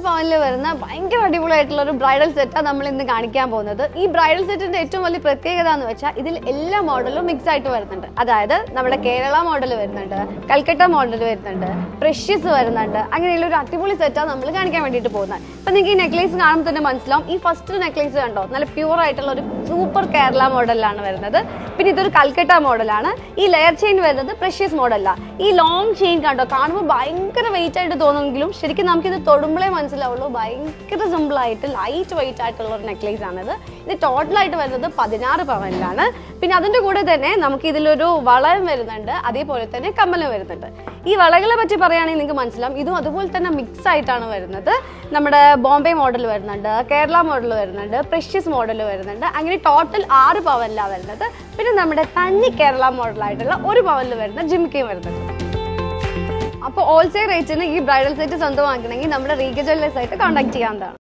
പവനിൽ വരുന്ന ഭയങ്കര അടിപൊളിയായിട്ടുള്ള ഒരു ബ്രൈഡൽ സെറ്റാണ് നമ്മൾ ഇന്ന് കാണിക്കാൻ പോകുന്നത് ഈ ബ്രൈഡൽ സെറ്റിന്റെ ഏറ്റവും വലിയ പ്രത്യേകത എന്ന് വെച്ചാൽ ഇതിൽ എല്ലാ മോഡലും മിക്സ് ആയിട്ട് വരുന്നുണ്ട് അതായത് നമ്മുടെ കേരള മോഡൽ വരുന്നുണ്ട് കൽക്കട്ട മോഡൽ വരുന്നുണ്ട് പ്രഷ്യസ് വരുന്നുണ്ട് അങ്ങനെയുള്ള ഒരു അടിപൊളി സെറ്റാണ് നമ്മൾ കാണിക്കാൻ വേണ്ടിയിട്ട് പോകുന്നത് ഇപ്പൊ നിങ്ങൾക്ക് ഈ നെക്ലേസ് കാണുമ്പോൾ തന്നെ മനസ്സിലാവും ഈ ഫസ്റ്റ് നെക്ലേസ് കണ്ടോ നല്ല പ്യൂർ ആയിട്ടുള്ള ഒരു സൂപ്പർ കേരള മോഡലാണ് വരുന്നത് പിന്നെ ഇതൊരു കൽക്കട്ട മോഡലാണ് ഈ ലെയർ ചെയിൻ വരുന്നത് പ്രഷ്യസ് മോഡലാണ് ഈ ലോങ് ചെയിൻ കണ്ടോ കാണുമ്പോൾ ഭയങ്കര വെയിറ്റ് ആയിട്ട് തോന്നുമെങ്കിലും ശരിക്കും നമുക്കിത് തൊടുമ്പോഴേ മനസ്സിലാവുള്ളൂ ഭയങ്കര സിമ്പിൾ ആയിട്ട് ലൈറ്റ് വെയിറ്റ് ആയിട്ടുള്ള ഒരു നെക്ലേസ് ആണിത് ഇത് ടോട്ടൽ ആയിട്ട് വരുന്നത് പതിനാറ് പവനിലാണ് പിന്നെ അതിന്റെ കൂടെ തന്നെ നമുക്ക് ഇതിലൊരു വളയം വരുന്നുണ്ട് അതേപോലെ തന്നെ കമ്മലും വരുന്നുണ്ട് ഈ വളകളെ പറ്റി പറയുകയാണെങ്കിൽ നിങ്ങൾക്ക് മനസ്സിലാവും ഇതും അതുപോലെ തന്നെ മിക്സ് ആയിട്ടാണ് വരുന്നത് നമ്മുടെ ബോംബെ മോഡൽ വരുന്നുണ്ട് കേരള മോഡൽ വരുന്നുണ്ട് പ്രഷ്യസ് മോഡൽ വരുന്നുണ്ട് അങ്ങനെ ടോട്ടൽ ആറ് പവനിലാണ് വരുന്നത് പിന്നെ നമ്മുടെ തനി കേരള മോഡലായിട്ടുള്ള ഒരു പവനിൽ വരുന്ന ജിമിക്കയും വരുന്നുണ്ട് അപ്പോൾ ഹോൾസെയിൽ റേറ്റിന് ഈ ബ്രൈഡൽ സെറ്റ് സ്വന്തമാക്കണമെങ്കിൽ നമ്മുടെ റീഗ ജ്വല്ലേഴ്സ് ആയിട്ട് കോൺടാക്ട് ചെയ്യാവുന്നതാണ്